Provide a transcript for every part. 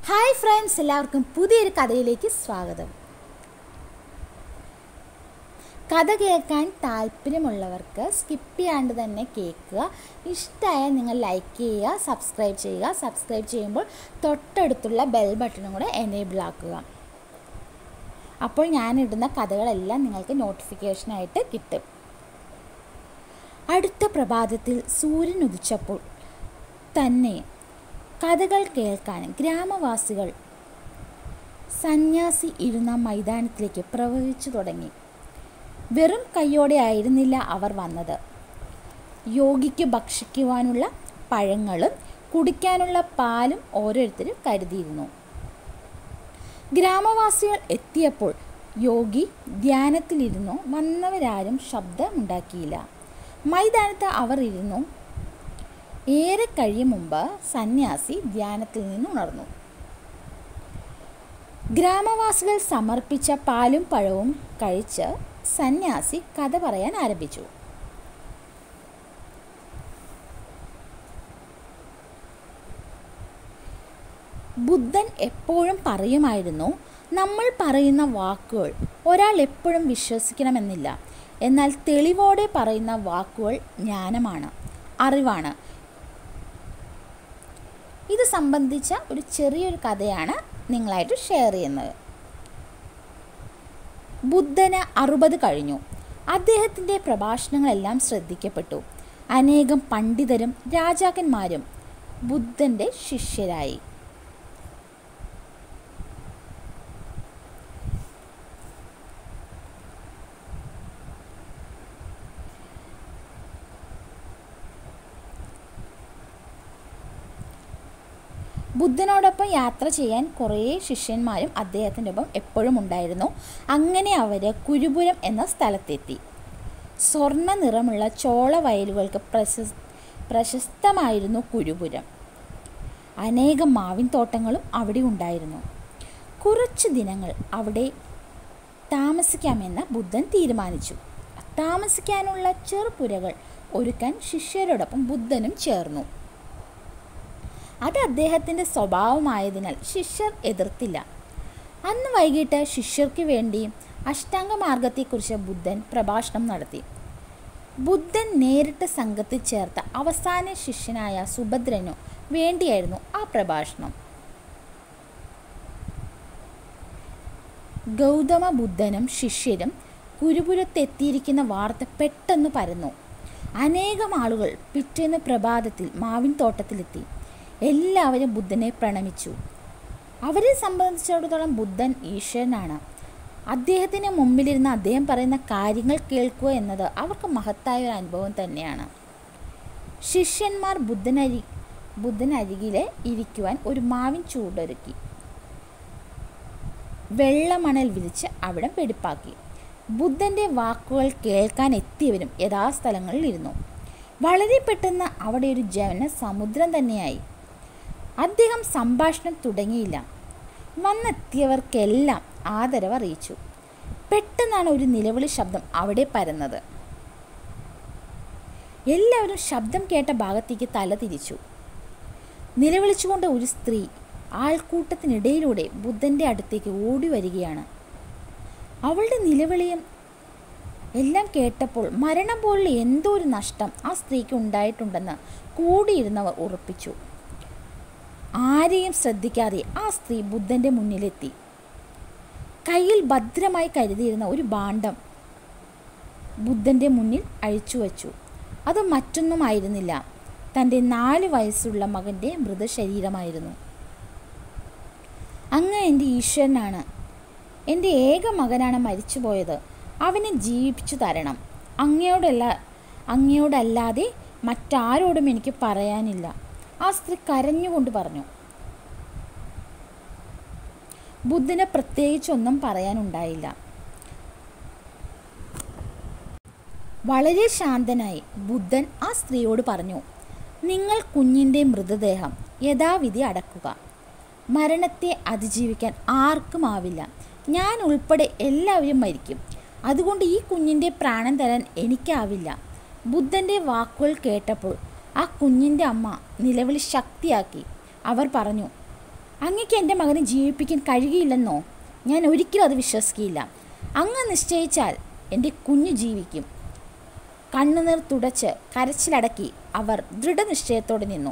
hi friends എല്ലാവർക്കും പുതിയൊരു കഥയിലേക്ക് സ്വാഗതം കഥ കേൾക്കാൻ താല്പര്യമുള്ളവർക്ക് സ്കിപ്പ് ചെയ്യാണ്ട് തന്നെ കേൾക്കുക ഇഷ്ടമായാൽ നിങ്ങൾ ലൈക്ക് ചെയ്യുക സബ്സ്ക്രൈബ് ചെയ്യുക സബ്സ്ക്രൈബ് ചെയ്യുമ്പോൾ തൊട്ടടുത്തുള്ള ബെൽ ബട്ടണും കൂടെ എനേബിൾ ആക്കുക അപ്പോൾ ഞാനിടുന്ന കഥകളെല്ലാം നിങ്ങൾക്ക് നോട്ടിഫിക്കേഷനായിട്ട് കിട്ടും അടുത്ത പ്രഭാതത്തിൽ സൂര്യൻ ഉദിച്ചപ്പോൾ തന്നെ കഥകൾ കേൾക്കാൻ ഗ്രാമവാസികൾ സന്യാസി ഇരുന്ന മൈതാനത്തിലേക്ക് പ്രവഹിച്ചു തുടങ്ങി വെറും കൈയോടെ ആയിരുന്നില്ല അവർ വന്നത് യോഗിക്ക് ഭക്ഷിക്കുവാനുള്ള പഴങ്ങളും കുടിക്കാനുള്ള പാലും ഓരോരുത്തരും കരുതിയിരുന്നു ഗ്രാമവാസികൾ എത്തിയപ്പോൾ യോഗി ധ്യാനത്തിലിരുന്നു വന്നവരാരും ശബ്ദമുണ്ടാക്കിയില്ല മൈതാനത്ത് അവർ ഇരുന്നു ഏറെ കഴിയും മുമ്പ് സന്യാസി ധ്യാനത്തിൽ നിന്ന് ഉണർന്നു ഗ്രാമവാസികൾ സമർപ്പിച്ച പാലും പഴവും കഴിച്ച് സന്യാസി കഥ പറയാൻ ആരംഭിച്ചു ബുദ്ധൻ എപ്പോഴും പറയുമായിരുന്നു നമ്മൾ പറയുന്ന വാക്കുകൾ ഒരാൾ എപ്പോഴും വിശ്വസിക്കണമെന്നില്ല എന്നാൽ തെളിവോടെ പറയുന്ന വാക്കുകൾ ജ്ഞാനമാണ് അറിവാണ് ഇത് സംബന്ധിച്ച ഒരു ചെറിയൊരു കഥയാണ് നിങ്ങളായിട്ട് ഷെയർ ചെയ്യുന്നത് ബുദ്ധന് അറുപത് കഴിഞ്ഞു അദ്ദേഹത്തിൻ്റെ പ്രഭാഷണങ്ങളെല്ലാം ശ്രദ്ധിക്കപ്പെട്ടു അനേകം പണ്ഡിതരും രാജാക്കന്മാരും ബുദ്ധൻ്റെ ശിഷ്യരായി ബുദ്ധനോടൊപ്പം യാത്ര ചെയ്യാൻ കുറേ ശിഷ്യന്മാരും അദ്ദേഹത്തിൻ്റെ ഒപ്പം എപ്പോഴും ഉണ്ടായിരുന്നു അങ്ങനെ അവർ കുരുപുരം എന്ന സ്ഥലത്തെത്തി സ്വർണ്ണ നിറമുള്ള ചോള വയലുകൾക്ക് പ്രശസ് പ്രശസ്തമായിരുന്നു കുരുപുരം അനേകം മാവിൻ തോട്ടങ്ങളും അവിടെ ഉണ്ടായിരുന്നു കുറച്ച് ദിനങ്ങൾ അവിടെ താമസിക്കാമെന്ന് ബുദ്ധൻ തീരുമാനിച്ചു താമസിക്കാനുള്ള ചെറുപുരകൾ ഒരുക്കാൻ ശിഷ്യരോടൊപ്പം ബുദ്ധനും ചേർന്നു അത് അദ്ദേഹത്തിൻ്റെ സ്വഭാവമായതിനാൽ ശിഷ്യർ എതിർത്തില്ല അന്ന് വൈകിട്ട് ശിഷ്യർക്ക് വേണ്ടി അഷ്ടാംഗമാർഗത്തെക്കുറിച്ച് ബുദ്ധൻ പ്രഭാഷണം നടത്തി ബുദ്ധൻ നേരിട്ട് സംഘത്തിൽ ചേർത്ത അവസാന ശിഷ്യനായ സുഭദ്രനു വേണ്ടിയായിരുന്നു ആ പ്രഭാഷണം ഗൗതമ ബുദ്ധനും ശിഷ്യരും കുരുപുരത്തെത്തിയിരിക്കുന്ന വാർത്ത പെട്ടെന്ന് പരന്നു അനേകം ആളുകൾ പിറ്റേന്ന് പ്രഭാതത്തിൽ മാവിൻ തോട്ടത്തിലെത്തി എല്ലാവരും ബുദ്ധനെ പ്രണമിച്ചു അവരെ സംബന്ധിച്ചിടത്തോളം ബുദ്ധൻ ഈശ്വരനാണ് അദ്ദേഹത്തിന് മുമ്പിലിരുന്ന് അദ്ദേഹം പറയുന്ന കാര്യങ്ങൾ കേൾക്കുക എന്നത് അവർക്ക് മഹത്തായ ഒരു അനുഭവം തന്നെയാണ് ശിഷ്യന്മാർ ബുദ്ധനരി ബുദ്ധനരികിലെ ഇരിക്കുവാൻ ഒരു മാവിൻ ചൂടൊരുക്കി വെള്ളമണൽ വിരിച്ച് അവിടെ വെടിപ്പാക്കി ബുദ്ധൻ്റെ വാക്കുകൾ കേൾക്കാൻ എത്തിയവരും യഥാസ്ഥലങ്ങളിൽ ഇരുന്നു വളരെ പെട്ടെന്ന് അവിടെ ഒരു ജന സമുദ്രം തന്നെയായി അദ്ദേഹം സംഭാഷണം തുടങ്ങിയില്ല വന്നെത്തിയവർക്കെല്ലാം ആദരവ് അറിയിച്ചു പെട്ടെന്നാണ് ഒരു നിലവിളി ശബ്ദം അവിടെ പരന്നത് എല്ലാവരും ശബ്ദം കേട്ട ഭാഗത്തേക്ക് തല തിരിച്ചു നിലവിളിച്ചുകൊണ്ട് ഒരു സ്ത്രീ ആൾക്കൂട്ടത്തിനിടയിലൂടെ ബുദ്ധൻ്റെ അടുത്തേക്ക് ഓടി വരികയാണ് അവളുടെ നിലവിളിയും എല്ലാം കേട്ടപ്പോൾ മരണം പോലുള്ള എന്തോ ഒരു നഷ്ടം ആ സ്ത്രീക്ക് ഉണ്ടായിട്ടുണ്ടെന്ന് കൂടിയിരുന്നവർ ഉറപ്പിച്ചു ആരെയും ശ്രദ്ധിക്കാതെ ആ സ്ത്രീ ബുദ്ധൻ്റെ മുന്നിലെത്തി കയ്യിൽ ഭദ്രമായി കരുതിയിരുന്ന ഒരു ഭാണ്ഡം ബുദ്ധൻ്റെ മുന്നിൽ അഴിച്ചു വച്ചു അത് മറ്റൊന്നുമായിരുന്നില്ല തൻ്റെ നാല് വയസ്സുള്ള മകൻ്റെ മൃതശരീരമായിരുന്നു അങ്ങ് എൻ്റെ ഈശ്വരനാണ് എൻ്റെ ഏക മകനാണ് മരിച്ചുപോയത് അവനെ ജീവിപ്പിച്ചു തരണം അങ്ങയോടല്ല അങ്ങയോടല്ലാതെ മറ്റാരോടും എനിക്ക് പറയാനില്ല ആ സ്ത്രീ കരഞ്ഞുകൊണ്ട് പറഞ്ഞു ബുദ്ധന് പ്രത്യേകിച്ചൊന്നും പറയാനുണ്ടായില്ല വളരെ ശാന്തനായി ബുദ്ധൻ ആ സ്ത്രീയോട് പറഞ്ഞു നിങ്ങൾ കുഞ്ഞിൻ്റെ മൃതദേഹം യഥാവിധി അടക്കുക മരണത്തെ അതിജീവിക്കാൻ ആർക്കും ആവില്ല ഞാൻ ഉൾപ്പെടെ എല്ലാവരും മരിക്കും അതുകൊണ്ട് ഈ കുഞ്ഞിൻ്റെ പ്രാണൻ തരാൻ എനിക്കാവില്ല ബുദ്ധൻ്റെ വാക്കുകൾ കേട്ടപ്പോൾ ആ കുഞ്ഞിൻ്റെ അമ്മ നിലവിളി ശക്തിയാക്കി അവർ പറഞ്ഞു അങ്ങക്ക് എൻ്റെ മകനെ ജീവിപ്പിക്കാൻ കഴിയില്ലെന്നോ ഞാൻ ഒരിക്കലും അത് വിശ്വസിക്കില്ല അങ്ങ് നിശ്ചയിച്ചാൽ എൻ്റെ കുഞ്ഞു ജീവിക്കും കണ്ണുനീർ തുടച്ച് കരച്ചിലടക്കി അവർ ദൃഢനിശ്ചയത്തോടെ നിന്നു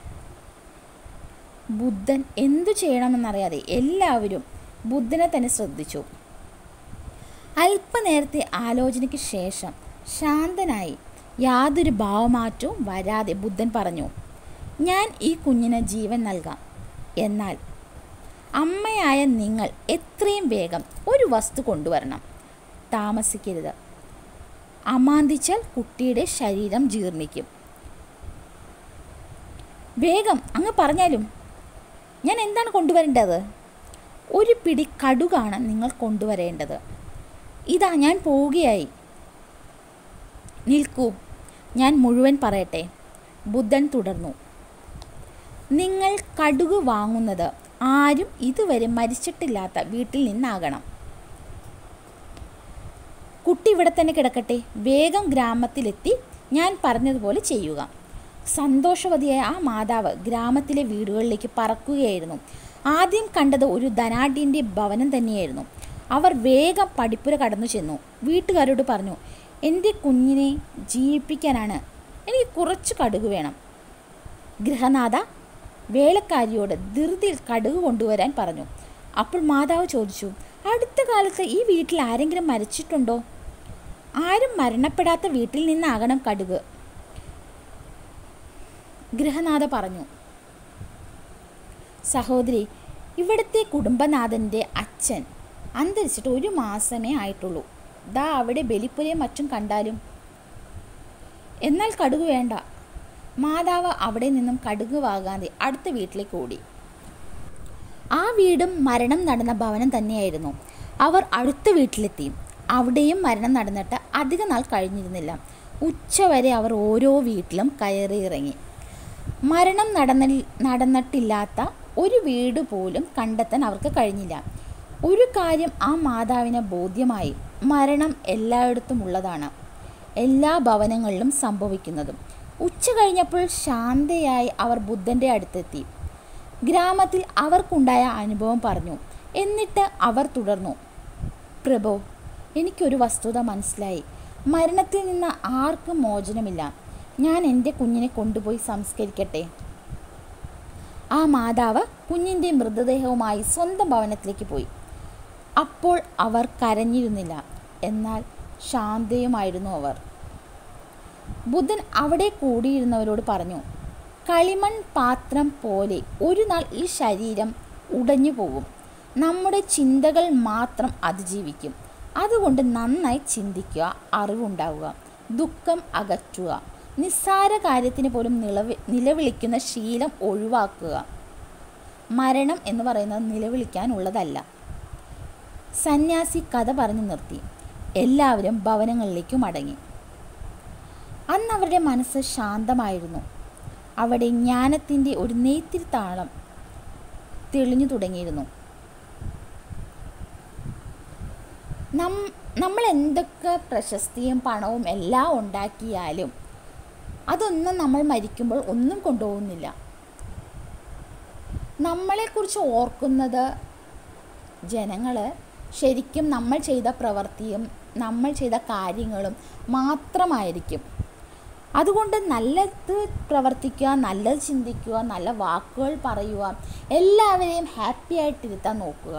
ബുദ്ധൻ എന്തു ചെയ്യണമെന്നറിയാതെ എല്ലാവരും ബുദ്ധനെ തന്നെ ശ്രദ്ധിച്ചു അല്പനേരത്തെ ആലോചനയ്ക്ക് ശേഷം ശാന്തനായി യാതൊരു ഭാവമാറ്റവും വരാതെ ബുദ്ധൻ പറഞ്ഞു ഞാൻ ഈ കുഞ്ഞിന് ജീവൻ നൽകാം എന്നാൽ അമ്മയായ നിങ്ങൾ എത്രയും വേഗം ഒരു വസ്തു കൊണ്ടുവരണം താമസിക്കരുത് അമാന്തിച്ചാൽ കുട്ടിയുടെ ശരീരം ജീർണിക്കും വേഗം അങ്ങ് പറഞ്ഞാലും ഞാൻ എന്താണ് കൊണ്ടുവരേണ്ടത് ഒരു പിടി കടുകാണ് നിങ്ങൾ കൊണ്ടുവരേണ്ടത് ഇതാ ഞാൻ പോവുകയായി നിൽക്കൂ ഞാൻ മുഴുവൻ പറയട്ടെ ബുദ്ധൻ തുടർന്നു നിങ്ങൾ കടുക് വാങ്ങുന്നത് ആരും ഇതുവരെ മരിച്ചിട്ടില്ലാത്ത വീട്ടിൽ നിന്നാകണം കുട്ടി ഇവിടെ തന്നെ കിടക്കട്ടെ വേഗം ഗ്രാമത്തിലെത്തി ഞാൻ പറഞ്ഞതുപോലെ ചെയ്യുക സന്തോഷവതിയായ ആ മാതാവ് ഗ്രാമത്തിലെ വീടുകളിലേക്ക് പറക്കുകയായിരുന്നു ആദ്യം കണ്ടത് ഒരു ധനാഢ്യൻ്റെ ഭവനം തന്നെയായിരുന്നു അവർ വേഗം പടിപ്പുര കടന്നു ചെന്നു വീട്ടുകാരോട് പറഞ്ഞു എൻ്റെ കുഞ്ഞിനെ ജീവിപ്പിക്കാനാണ് എനിക്ക് കുറച്ച് കടുക് വേണം ഗൃഹനാഥ വേലക്കാരിയോട് ധൃതിയിൽ കടുക് കൊണ്ടുവരാൻ പറഞ്ഞു അപ്പോൾ മാതാവ് ചോദിച്ചു അടുത്ത കാലത്ത് ഈ വീട്ടിൽ ആരെങ്കിലും മരിച്ചിട്ടുണ്ടോ ആരും മരണപ്പെടാത്ത വീട്ടിൽ നിന്നാകണം കടുക് ഗൃഹനാഥ പറഞ്ഞു സഹോദരി ഇവിടുത്തെ കുടുംബനാഥൻ്റെ അച്ഛൻ അന്തരിച്ചിട്ട് ഒരു മാസമേ ആയിട്ടുള്ളൂ ദാ അവിടെ ബലിപ്പുരയും മറ്റും കണ്ടാലും എന്നാൽ കടുക് വേണ്ട മാതാവ് അവിടെ നിന്നും കടുക് വാങ്ങാതെ അടുത്ത വീട്ടിലേക്ക് ഓടി ആ വീടും മരണം നടന്ന ഭവനം തന്നെയായിരുന്നു അവർ അടുത്ത വീട്ടിലെത്തി അവിടെയും മരണം നടന്നിട്ട് അധിക നാൾ കഴിഞ്ഞിരുന്നില്ല ഉച്ചവരെ അവർ ഓരോ വീട്ടിലും കയറി ഇറങ്ങി മരണം നടന്ന നടന്നിട്ടില്ലാത്ത ഒരു വീട് പോലും കണ്ടെത്താൻ അവർക്ക് കഴിഞ്ഞില്ല ഒരു കാര്യം ആ മാതാവിന് ബോധ്യമായി മരണം എല്ലായിടത്തും ഉള്ളതാണ് എല്ലാ ഭവനങ്ങളിലും സംഭവിക്കുന്നതും ഉച്ച കഴിഞ്ഞപ്പോൾ ശാന്തയായി അവർ ബുദ്ധൻ്റെ അടുത്തെത്തി ഗ്രാമത്തിൽ അവർക്കുണ്ടായ അനുഭവം പറഞ്ഞു എന്നിട്ട് അവർ തുടർന്നു പ്രഭോ എനിക്കൊരു വസ്തുത മനസ്സിലായി മരണത്തിൽ നിന്ന് ആർക്കും മോചനമില്ല ഞാൻ എൻ്റെ കുഞ്ഞിനെ കൊണ്ടുപോയി സംസ്കരിക്കട്ടെ ആ മാതാവ് കുഞ്ഞിൻ്റെ മൃതദേഹവുമായി സ്വന്തം ഭവനത്തിലേക്ക് പോയി അപ്പോൾ അവർ കരഞ്ഞിരുന്നില്ല എന്നാൽ ശാന്തയുമായിരുന്നു അവർ ബുദ്ധൻ അവിടെ കൂടിയിരുന്നവരോട് പറഞ്ഞു കളിമൺ പാത്രം പോലെ ഒരു നാൾ ഈ ശരീരം ഉടഞ്ഞു പോകും നമ്മുടെ ചിന്തകൾ മാത്രം അതിജീവിക്കും അതുകൊണ്ട് നന്നായി ചിന്തിക്കുക അറിവുണ്ടാവുക ദുഃഖം അകറ്റുക നിസ്സാര കാര്യത്തിന് പോലും നിലവി നിലവിളിക്കുന്ന ശീലം ഒഴിവാക്കുക മരണം എന്ന് പറയുന്നത് നിലവിളിക്കാനുള്ളതല്ല സന്യാസി കഥ പറഞ്ഞു നിർത്തി എല്ലാവരും ഭവനങ്ങളിലേക്ക് മടങ്ങി അന്ന് അവരുടെ മനസ്സ് ശാന്തമായിരുന്നു അവിടെ ജ്ഞാനത്തിൻ്റെ ഒരു നെയ്ത്തിരി താളം തെളിഞ്ഞു തുടങ്ങിയിരുന്നു നം നമ്മൾ എന്തൊക്കെ പ്രശസ്തിയും പണവും എല്ലാം ഉണ്ടാക്കിയാലും അതൊന്നും നമ്മൾ മരിക്കുമ്പോൾ ഒന്നും കൊണ്ടുപോകുന്നില്ല നമ്മളെക്കുറിച്ച് ഓർക്കുന്നത് ജനങ്ങൾ ശരിക്കും നമ്മൾ ചെയ്ത പ്രവൃത്തിയും നമ്മൾ ചെയ്ത കാര്യങ്ങളും മാത്രമായിരിക്കും അതുകൊണ്ട് നല്ലത് പ്രവർത്തിക്കുക നല്ലത് ചിന്തിക്കുക നല്ല വാക്കുകൾ പറയുക എല്ലാവരെയും ഹാപ്പി ആയിട്ടിരുത്താൻ നോക്കുക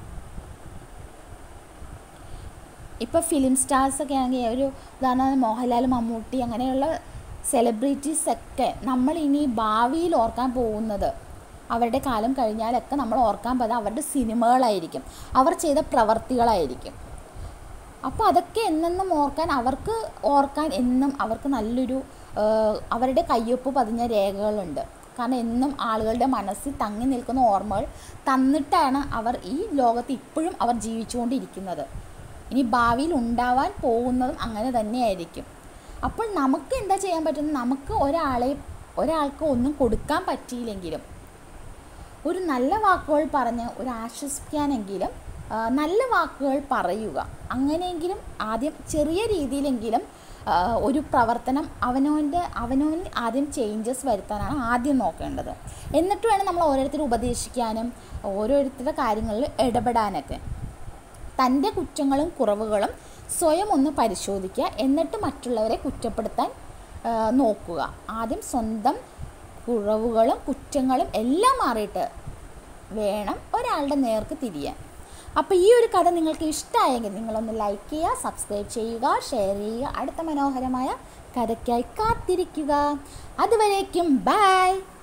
ഇപ്പോൾ ഫിലിം സ്റ്റാർസ് ഒക്കെ ആണെങ്കിൽ ഒരു ഉദാഹരണം മോഹൻലാൽ മമ്മൂട്ടി അങ്ങനെയുള്ള സെലിബ്രിറ്റീസ് ഒക്കെ നമ്മൾ ഇനി ഭാവിയിൽ ഓർക്കാൻ പോകുന്നത് അവരുടെ കാലം കഴിഞ്ഞാലൊക്കെ നമ്മൾ ഓർക്കാൻ പോകുന്നത് അവരുടെ സിനിമകളായിരിക്കും അവർ ചെയ്ത പ്രവർത്തികളായിരിക്കും അപ്പോൾ അതൊക്കെ എന്നെന്നും ഓർക്കാൻ അവർക്ക് ഓർക്കാൻ എന്നും അവർക്ക് നല്ലൊരു അവരുടെ കയ്യൊപ്പ് പതിഞ്ഞ രേഖകളുണ്ട് കാരണം എന്നും ആളുകളുടെ മനസ്സിൽ തങ്ങി നിൽക്കുന്ന ഓർമ്മകൾ തന്നിട്ടാണ് അവർ ഈ ലോകത്ത് ഇപ്പോഴും അവർ ജീവിച്ചുകൊണ്ടിരിക്കുന്നത് ഇനി ഭാവിയിൽ ഉണ്ടാവാൻ പോകുന്നതും അങ്ങനെ തന്നെയായിരിക്കും അപ്പോൾ നമുക്ക് എന്താ ചെയ്യാൻ പറ്റുന്നത് നമുക്ക് ഒരാളെ ഒരാൾക്ക് ഒന്നും കൊടുക്കാൻ പറ്റിയില്ലെങ്കിലും ഒരു നല്ല വാക്കുകൾ പറഞ്ഞ് ഒരു ആശ്വസിപ്പിക്കാനെങ്കിലും നല്ല വാക്കുകൾ പറയുക അങ്ങനെയെങ്കിലും ആദ്യം ചെറിയ രീതിയിലെങ്കിലും ആ, ഒരു പ്രവർത്തനം അവനവൻ്റെ അവനവൻ ആദ്യം ചേഞ്ചസ് വരുത്താനാണ് ആദ്യം നോക്കേണ്ടത് എന്നിട്ട് വേണം നമ്മൾ ഓരോരുത്തരെ ഉപദേശിക്കാനും ഓരോരുത്തരുടെ കാര്യങ്ങളിൽ ഇടപെടാനൊക്കെ തൻ്റെ കുറ്റങ്ങളും കുറവുകളും സ്വയം ഒന്ന് പരിശോധിക്കുക എന്നിട്ട് മറ്റുള്ളവരെ കുറ്റപ്പെടുത്താൻ ആ, നോക്കുക ആദ്യം സ്വന്തം കുറവുകളും കുറ്റങ്ങളും എല്ലാം മാറിയിട്ട് വേണം ഒരാളുടെ നേർക്ക് തിരിയാൻ അപ്പോൾ ഈ ഒരു കഥ നിങ്ങൾക്ക് ഇഷ്ടമായെങ്കിൽ നിങ്ങളൊന്ന് ലൈക്ക് ചെയ്യുക സബ്സ്ക്രൈബ് ചെയ്യുക ഷെയർ ചെയ്യുക അടുത്ത മനോഹരമായ കഥയ്ക്കായി കാത്തിരിക്കുക അതുവരേക്കും ബൈ